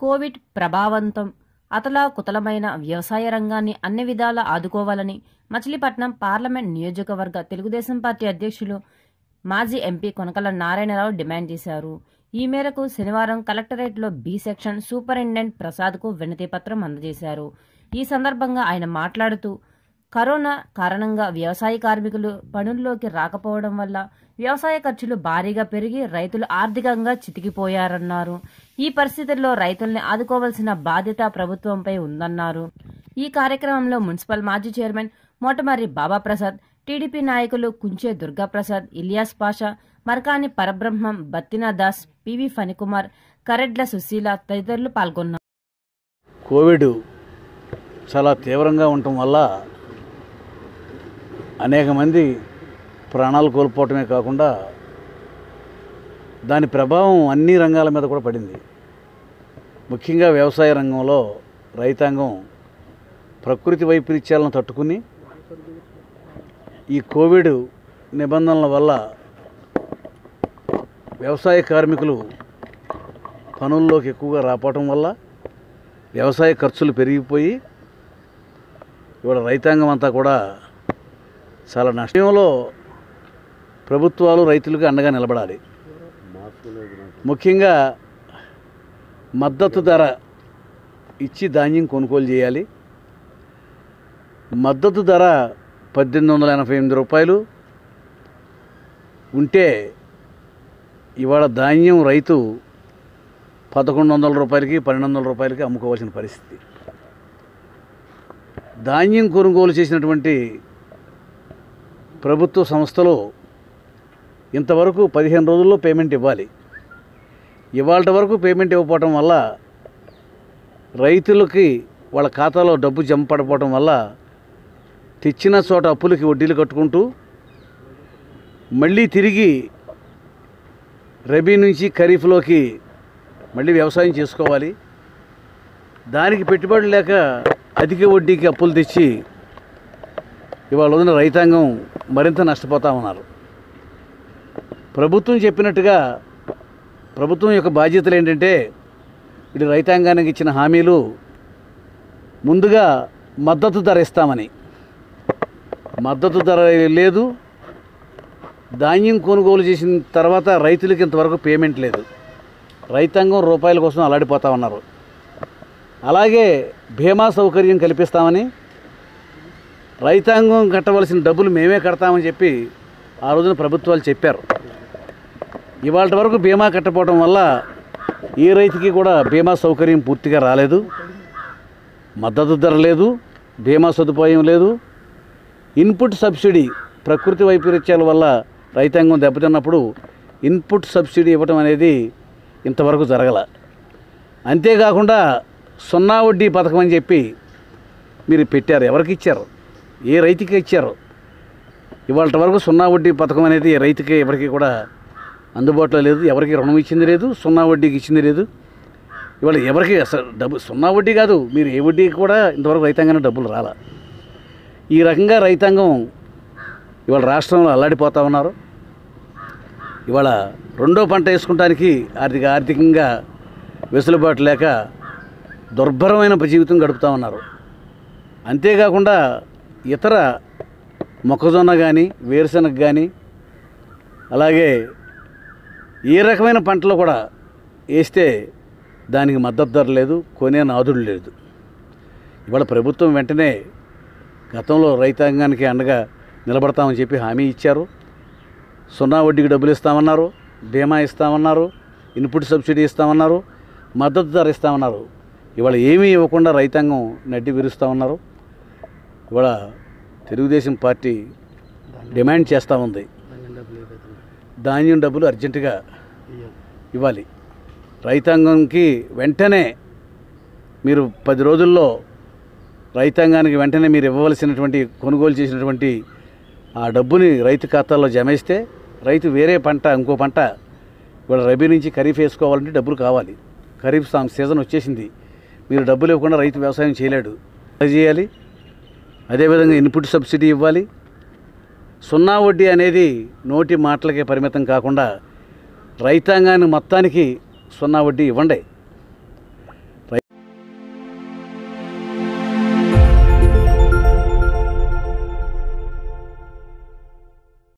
Covid ప్రభావంతో అతలాకుతలమైన వ్యవసాయ రంగాన్ని అన్ని విధాలా ఆదుకోవాలని మచిలీపట్నం పార్లమెంట్ నియోజకవర్గ తెలుగుదేశం పార్టీ అధ్యక్షులు మాజీ ఎంపీ కొనకల నారాయణరావు డిమాండ్ చేశారు ఈ మేరకు శనివారం కలెక్టరేట్లో బి సెక్షన్ సూపరింటెండెంట్ ప్రసాద్కు వినతి పత్రం అందజేశారు ఈ సందర్భంగా ఆయన మాట్లాడుతూ కరోనా కారణంగా వ్యవసాయ కార్మికులు పనుల్లోకి రాకపోవడం వల్ల వ్యవసాయ ఖర్చులు భారీగా పెరిగి రైతులు ఆర్థికంగా చితికిపోయారన్నారు ఈ పరిస్థితుల్లో రైతుల్ని ఆదుకోవాల్సిన బాధ్యత ప్రభుత్వంపై ఉందన్నారు ఈ కార్యక్రమంలో మున్సిపల్ మాజీ చైర్మన్ మోటమర్రి బాబాప్రసాద్ టీడీపీ నాయకులు కుంచే దుర్గాప్రసాద్ ఇలియాస్ పాషా మరకాని పరబ్రహ్మం బత్తినా దాస్ పివి ఫణికుమార్ కరెడ్ల సుశీల తదితరులు పాల్గొన్నారు కోవిడ్ చాలా తీవ్రంగా ఉండటం వల్ల అనేక మంది ప్రాణాలు కోల్పోవటమే కాకుండా దాని ప్రభావం అన్ని రంగాల మీద కూడా పడింది ముఖ్యంగా వ్యవసాయ రంగంలో రైతాంగం ప్రకృతి వైపరీత్యాలను తట్టుకుని ఈ కోవిడ్ నిబంధనల వల్ల వ్యవసాయ కార్మికులు పనుల్లోకి ఎక్కువగా రాపోవటం వల్ల వ్యవసాయ ఖర్చులు పెరిగిపోయి ఇవాళ రైతాంగం అంతా కూడా చాలా నష్టంలో ప్రభుత్వాలు రైతులకు అండగా నిలబడాలి ముఖ్యంగా మద్దతు ధర ఇచ్చి ధాన్యం కొనుగోలు చేయాలి మద్దతు ధర పద్దెనిమిది వందల ఎనభై ఎనిమిది రూపాయలు ఉంటే ఇవాళ ధాన్యం రైతు పదకొండు వందల రూపాయలకి పన్నెండు వందల రూపాయలకి అమ్ముకోవాల్సిన పరిస్థితి ధాన్యం కొనుగోలు చేసినటువంటి ప్రభుత్వ సంస్థలు ఇంతవరకు పదిహేను రోజుల్లో పేమెంట్ ఇవ్వాలి ఇవాళ వరకు పేమెంట్ ఇవ్వకపోవటం వల్ల రైతులకి వాళ్ళ ఖాతాలో డబ్బు జమ పడిపోవటం వల్ల తెచ్చిన చోట అప్పులకి వడ్డీలు కట్టుకుంటూ మళ్ళీ తిరిగి రబీ నుంచి ఖరీఫ్లోకి మళ్ళీ వ్యవసాయం చేసుకోవాలి దానికి పెట్టుబడి లేక అధిక వడ్డీకి అప్పులు తెచ్చి ఇవాళ ఉన్న రైతాంగం మరింత నష్టపోతా ఉన్నారు ప్రభుత్వం చెప్పినట్టుగా ప్రభుత్వం యొక్క బాధ్యతలు ఏంటంటే ఇటు రైతాంగానికి ఇచ్చిన హామీలు ముందుగా మద్దతు ధర ఇస్తామని మద్దతు ధర లేదు ధాన్యం కొనుగోలు చేసిన తర్వాత రైతులకి ఇంతవరకు పేమెంట్ లేదు రైతాంగం రూపాయల కోసం అలాడిపోతా ఉన్నారు అలాగే బీమా సౌకర్యం కల్పిస్తామని రైతాంగం కట్టవలసిన డబ్బులు మేమే కడతామని చెప్పి ఆ రోజున ప్రభుత్వాలు చెప్పారు ఇవాళ వరకు బీమా కట్టపోవడం వల్ల ఏ రైతుకి కూడా బీమా సౌకర్యం పూర్తిగా రాలేదు మద్దతు ధర లేదు బీమా సదుపాయం లేదు ఇన్పుట్ సబ్సిడీ ప్రకృతి వైపరీత్యాల వల్ల రైతాంగం దెబ్బతిన్నప్పుడు ఇన్పుట్ సబ్సిడీ ఇవ్వటం అనేది ఇంతవరకు జరగల అంతేకాకుండా సున్నా వడ్డీ పథకం అని చెప్పి మీరు పెట్టారు ఎవరికి ఇచ్చారు ఏ రైతుకి ఇచ్చారు ఇవాళ వరకు సున్నా వడ్డీ పథకం అనేది రైతుకి ఎవరికి కూడా అందుబాటులో లేదు ఎవరికి రుణం ఇచ్చింది లేదు సున్నా వడ్డీకి ఇచ్చింది లేదు ఇవాళ ఎవరికి అసలు డబ్బు సున్నా వడ్డీ కాదు మీరు ఏ వడ్డీకి కూడా ఇంతవరకు రైతాంగానికి డబ్బులు రాలా ఈ రకంగా రైతాంగం ఇవాళ రాష్ట్రంలో అల్లాడిపోతా ఉన్నారు ఇవాళ రెండో పంట వేసుకుంటానికి ఆర్థిక ఆర్థికంగా వెసులుబాటు లేక దుర్భరమైన జీవితం గడుపుతా ఉన్నారు అంతేకాకుండా ఇతర మొక్కజొన్న కానీ వేరుశనగ కానీ అలాగే ఏ రకమైన పంటలు కూడా వేస్తే దానికి మద్దతు ధర లేదు కొనే నాదుడు లేదు ఇవాళ ప్రభుత్వం వెంటనే గతంలో రైతాంగానికి అండగా నిలబడతామని చెప్పి హామీ ఇచ్చారు సున్నా వడ్డీకి డబ్బులు ఇస్తామన్నారు బీమా ఇస్తామన్నారు ఇన్పుట్ సబ్సిడీ ఇస్తామన్నారు మద్దతు ధర ఇస్తామన్నారు ఇవాళ ఏమీ ఇవ్వకుండా రైతాంగం నడ్డి విరుస్తూ ఉన్నారు ఇవాళ తెలుగుదేశం పార్టీ డిమాండ్ చేస్తూ ఉంది ధాన్యం డబ్బులు అర్జెంటుగా ఇవ్వాలి రైతాంగంకి వెంటనే మీరు పది రోజుల్లో రైతాంగానికి వెంటనే మీరు ఇవ్వవలసినటువంటి కొనుగోలు చేసినటువంటి ఆ డబ్బుని రైతు ఖాతాల్లో జమేస్తే రైతు వేరే పంట ఇంకో పంట ఇవాళ రబీ నుంచి ఖరీఫ్ వేసుకోవాలంటే డబ్బులు కావాలి ఖరీఫ్ సా- సీజన్ వచ్చేసింది మీరు డబ్బులు ఇవ్వకుండా రైతు వ్యవసాయం చేయలేడు అది చేయాలి అదేవిధంగా ఇన్పుట్ సబ్సిడీ ఇవ్వాలి సున్నా వడ్డీ అనేది నోటి మాటలకే పరిమితం కాకుండా రైతాంగాన్ని మొత్తానికి సున్నా వడ్డీ ఇవ్వండి